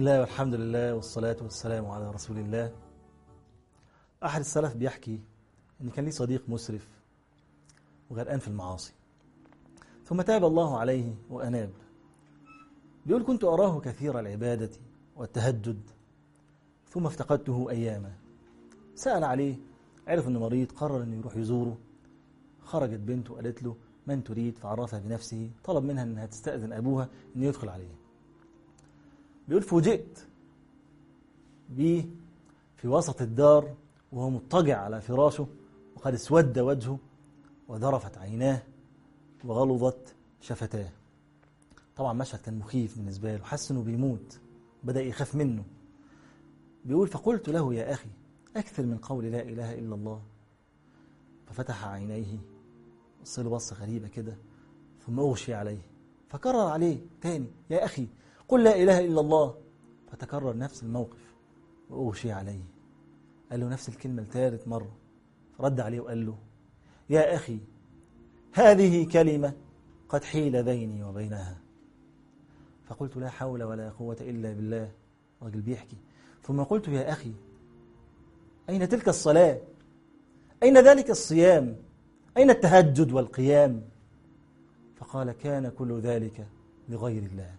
الله والحمد لله والصلاة والسلام على رسول الله أحد السلف بيحكي إن كان ليه صديق مسرف وغرقان في المعاصي ثم تاب الله عليه وأناب بيقول كنت أراه كثير العبادة والتهجد ثم افتقدته أياما سأل عليه عرف أنه مريض قرر أنه يروح يزوره خرجت بنته قالت له من تريد فعرفها بنفسه طلب منها أنها تستأذن أبوها أنه يدخل عليه بيقول فوجئت بيه في وسط الدار وهو مضطجع على فراشه وقد اسود وجهه وذرفت عيناه وغلظت شفتاه طبعا مشهد كان مخيف بالنسبة له حس انه بيموت بدأ يخاف منه بيقول فقلت له يا أخي أكثر من قول لا إله إلا الله ففتح عينيه بص له بصة غريبة كده ثم أغشي عليه فكرر عليه تاني يا أخي قل لا إله إلا الله فتكرر نفس الموقف وأغشي عليه قال له نفس الكلمة لثالث مرة فرد عليه وقال له يا أخي هذه كلمة قد حيل بيني وبينها فقلت لا حول ولا قوة إلا بالله راجل بيحكي ثم قلت يا أخي أين تلك الصلاة أين ذلك الصيام أين التهجد والقيام فقال كان كل ذلك لغير الله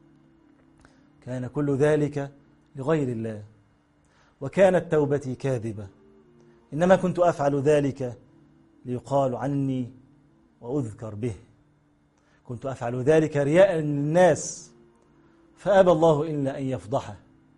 كان كل ذلك لغير الله وكانت توبتي كاذبة إنما كنت أفعل ذلك ليقال عني وأذكر به كنت أفعل ذلك رياء للناس فأبى الله إلا أن يفضحه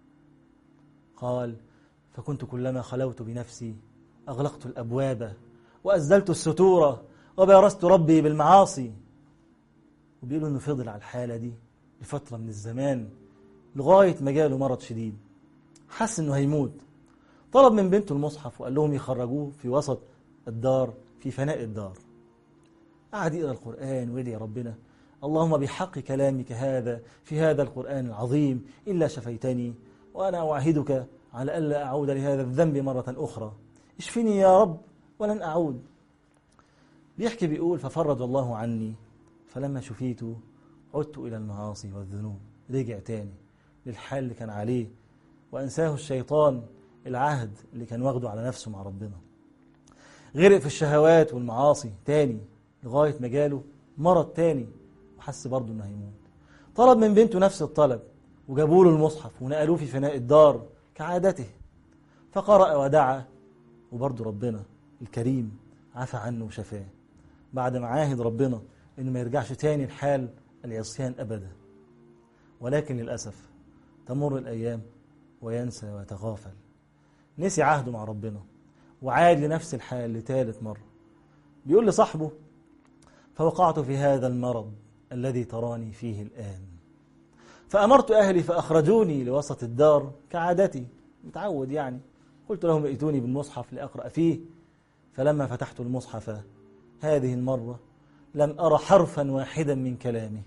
قال فكنت كلما خلوت بنفسي أغلقت الأبواب وأزلت الستور وبارست ربي بالمعاصي وبيقولوا إنه فضل على الحالة دي لفترة من الزمان لغاية ما جاله مرض شديد حس إنه هيموت طلب من بنته المصحف وقال لهم يخرجوه في وسط الدار في فناء الدار قعد يقرأ القرآن ويدعي ربنا اللهم بحق كلامك هذا في هذا القرآن العظيم إلا شفيتني وأنا أعهدك على ألا أعود لهذا الذنب مرة أخرى اشفني يا رب ولن أعود بيحكي بيقول ففرج الله عني فلما شفيت عدت إلى المعاصي والذنوب رجع تاني للحال اللي كان عليه وأنساه الشيطان العهد اللي كان واخده على نفسه مع ربنا غرق في الشهوات والمعاصي تاني لغاية ما جاله مرض تاني وحس برضه انه هيموت طلب من بنته نفس الطلب وجابوا له المصحف ونقلوه في فناء الدار كعادته فقرأ ودعا وبرضه ربنا الكريم عفى عنه وشفاه بعد ما عاهد ربنا انه ما يرجعش تاني لحال العصيان ابدا ولكن للاسف تمر الايام وينسى ويتغافل نسي عهده مع ربنا وعاد لنفس الحال لثالث مره بيقول لصاحبه فوقعت في هذا المرض الذي تراني فيه الآن فأمرت أهلي فأخرجوني لوسط الدار كعادتي متعود يعني قلت لهم ائتوني بالمصحف لأقرأ فيه فلما فتحت المصحف هذه المرة لم أرى حرفا واحدا من كلامه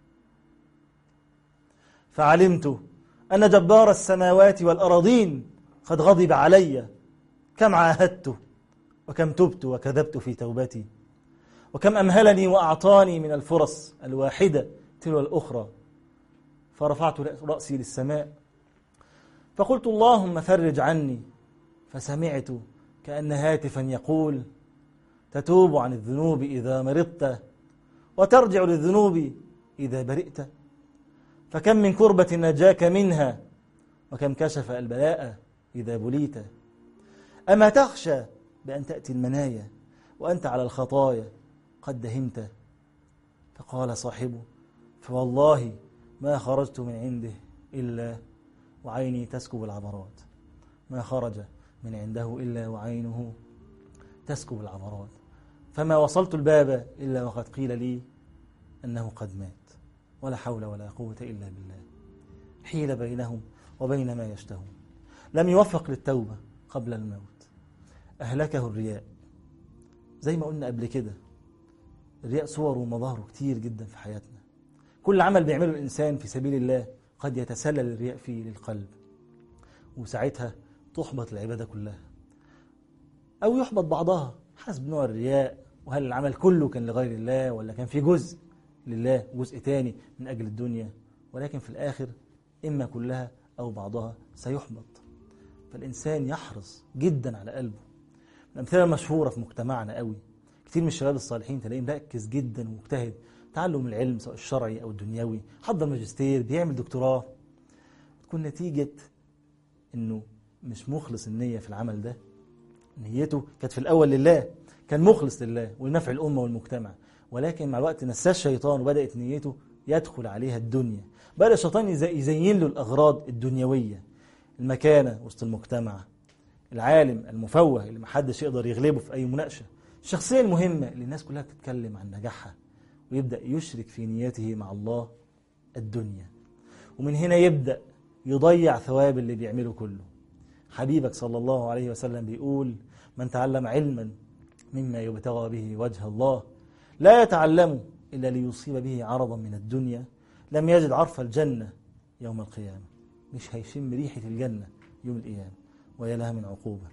فعلمت أن جبار السماوات والأراضين قد غضب علي كم عاهدت وكم تبت وكذبت في توبتي وكم أمهلني وأعطاني من الفرص الواحدة تلو الأخرى فرفعت رأسي للسماء فقلت اللهم فرج عني فسمعت كأن هاتفا يقول تتوب عن الذنوب إذا مرضت وترجع للذنوب إذا برئت فكم من كربة نجاك منها وكم كشف البلاء إذا بليت أما تخشى بأن تأتي المنايا وأنت على الخطايا قد دهمت فقال صاحبه فوالله ما خرجت من عنده إلا وعيني تسكب العبرات ما خرج من عنده إلا وعينه تسكب العبرات فما وصلت الباب إلا وقد قيل لي أنه قد مات ولا حول ولا قوة إلا بالله حيل بينهم وبين ما يشتهون لم يوفق للتوبة قبل الموت أهلكه الرياء زي ما قلنا قبل كده الرياء صوره ومظاهره كتير جدا في حياتنا كل عمل بيعمله الإنسان في سبيل الله قد يتسلل الرياء فيه للقلب وساعتها تحبط العبادة كلها أو يحبط بعضها حسب نوع الرياء وهل العمل كله كان لغير الله ولا كان في جزء لله جزء تاني من أجل الدنيا ولكن في الآخر إما كلها أو بعضها سيحبط فالإنسان يحرص جدا على قلبه الأمثلة المشهورة في مجتمعنا قوي كتير من الشباب الصالحين تلاقيه مركز جدا ومجتهد تعلم العلم سواء الشرعي أو الدنيوي حضر ماجستير بيعمل دكتوراه تكون نتيجة إنه مش مخلص النية في العمل ده نيته كانت في الأول لله كان مخلص لله ولنفع الأمة والمجتمع ولكن مع الوقت نساه الشيطان وبدأت نيته يدخل عليها الدنيا بدأ الشيطان يزين له الأغراض الدنيوية المكانة وسط المجتمع العالم المفوه اللي محدش يقدر يغلبه في أي مناقشة الشخصية المهمة اللي الناس كلها بتتكلم عن نجاحها ويبدأ يشرك في نيته مع الله الدنيا ومن هنا يبدأ يضيع ثواب اللي بيعمله كله حبيبك صلى الله عليه وسلم بيقول من تعلم علما مما يبتغى به وجه الله لا يتعلمه إلا ليصيب به عرضا من الدنيا لم يجد عرف الجنة يوم القيامة مش هيشم ريحة الجنة يوم القيامة ويا لها من عقوبة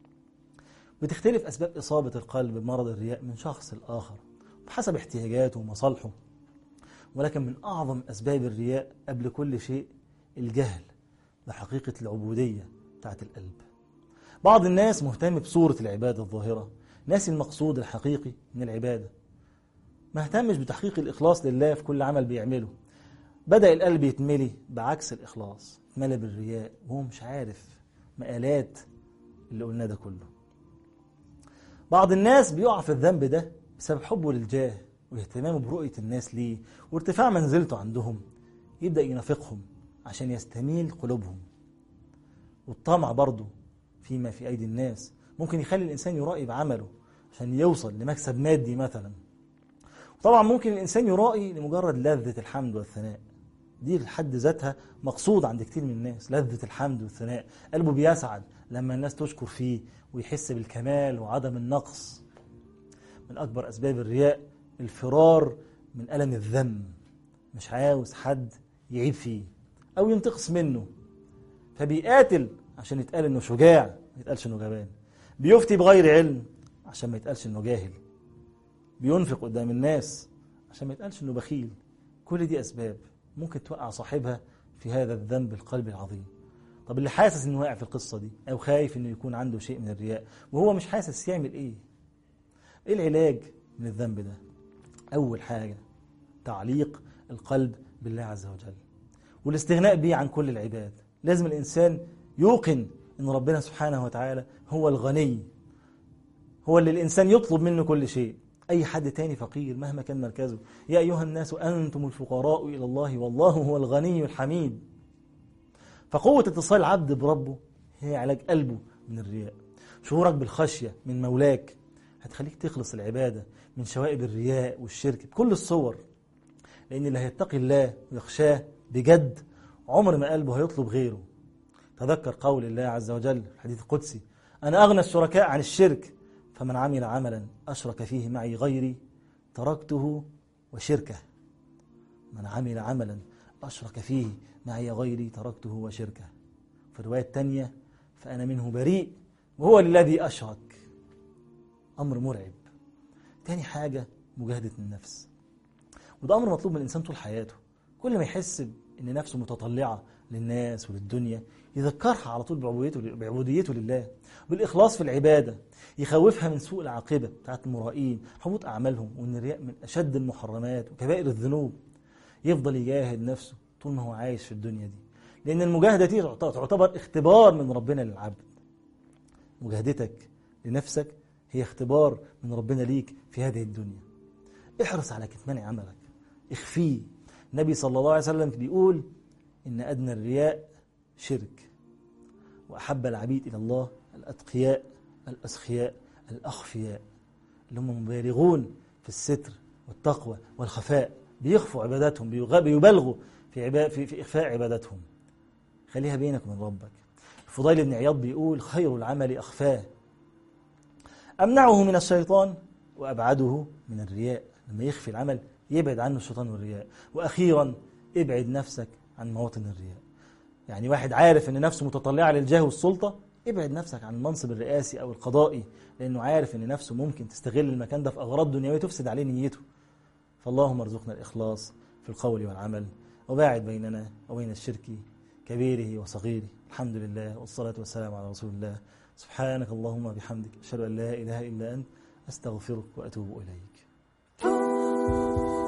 بتختلف أسباب إصابة القلب بمرض الرياء من شخص لآخر بحسب احتياجاته ومصالحه ولكن من أعظم أسباب الرياء قبل كل شيء الجهل بحقيقة العبودية بتاعت القلب بعض الناس مهتم بصورة العبادة الظاهرة ناسي المقصود الحقيقي من العبادة ما اهتمش بتحقيق الإخلاص لله في كل عمل بيعمله بدأ القلب يتملي بعكس الإخلاص يتملى بالرياء وهو مش عارف مقالات اللي قلناه ده كله بعض الناس بيقع في الذنب ده بسبب حبه للجاه واهتمامه برؤية الناس ليه وارتفاع منزلته عندهم يبدأ ينافقهم عشان يستميل قلوبهم والطمع برضه فيما في أيدي الناس ممكن يخلي الإنسان يرائي بعمله عشان يوصل لمكسب مادي مثلا طبعا ممكن الإنسان يرائي لمجرد لذة الحمد والثناء دي لحد ذاتها مقصود عند كتير من الناس لذة الحمد والثناء قلبه بيسعد لما الناس تشكر فيه ويحس بالكمال وعدم النقص من أكبر أسباب الرياء الفرار من ألم الذم مش عاوز حد يعيب فيه أو ينتقص منه فبيقاتل عشان يتقال إنه شجاع ما يتقالش إنه جبان بيفتي بغير علم عشان ما يتقالش إنه جاهل بينفق قدام الناس عشان ما يتقالش إنه بخيل كل دي أسباب ممكن توقع صاحبها في هذا الذنب القلب العظيم طب اللي حاسس انه واقع في القصه دي او خايف انه يكون عنده شيء من الرياء وهو مش حاسس يعمل ايه ايه العلاج من الذنب ده اول حاجه تعليق القلب بالله عز وجل والاستغناء به عن كل العباد لازم الانسان يوقن ان ربنا سبحانه وتعالى هو الغني هو اللي الانسان يطلب منه كل شيء أي حد تاني فقير مهما كان مركزه يا أيها الناس أنتم الفقراء إلى الله والله هو الغني الحميد فقوة اتصال العبد بربه هي علاج قلبه من الرياء شعورك بالخشية من مولاك هتخليك تخلص العبادة من شوائب الرياء والشرك بكل الصور لأن اللي هيتقي الله ويخشاه بجد عمر ما قلبه هيطلب غيره تذكر قول الله عز وجل في الحديث القدسي أنا أغنى الشركاء عن الشرك فمن عمل عملا أشرك فيه معي غيري تركته وشركه من عمل عملا أشرك فيه معي غيري تركته وشركه في الرواية الثانية فأنا منه بريء وهو الذي أشرك أمر مرعب تاني حاجة مجاهدة النفس وده أمر مطلوب من الإنسان طول حياته كل ما يحس إن نفسه متطلعة للناس وللدنيا يذكرها على طول بعبوديته, بعبوديته لله بالإخلاص في العبادة يخوفها من سوء العاقبة بتاعت المرائين حبوط أعمالهم وإن الرياء من أشد المحرمات وكبائر الذنوب يفضل يجاهد نفسه طول ما هو عايش في الدنيا دي لأن المجاهدة دي تعتبر اختبار من ربنا للعبد مجاهدتك لنفسك هي اختبار من ربنا ليك في هذه الدنيا احرص على كتمان عملك اخفيه النبي صلى الله عليه وسلم بيقول إن أدنى الرياء شرك وأحب العبيد إلى الله الأتقياء الأسخياء الأخفياء اللي هم مبالغون في الستر والتقوى والخفاء بيخفوا عباداتهم بيبالغوا في, عبا في, في إخفاء عباداتهم خليها بينك وبين ربك الفضيل بن عياض بيقول خير العمل أخفاه أمنعه من الشيطان وأبعده من الرياء لما يخفي العمل يبعد عنه الشيطان والرياء وأخيرا ابعد نفسك عن مواطن الرياء يعني واحد عارف ان نفسه متطلعه للجاه والسلطه ابعد نفسك عن المنصب الرئاسي او القضائي لانه عارف ان نفسه ممكن تستغل المكان ده في اغراض دنيويه تفسد عليه نيته فاللهم ارزقنا الاخلاص في القول والعمل وباعد بيننا وبين الشرك كبيره وصغيره الحمد لله والصلاة والسلام على رسول الله سبحانك اللهم بحمدك أشهد أن لا إله إلا أنت أستغفرك وأتوب إليك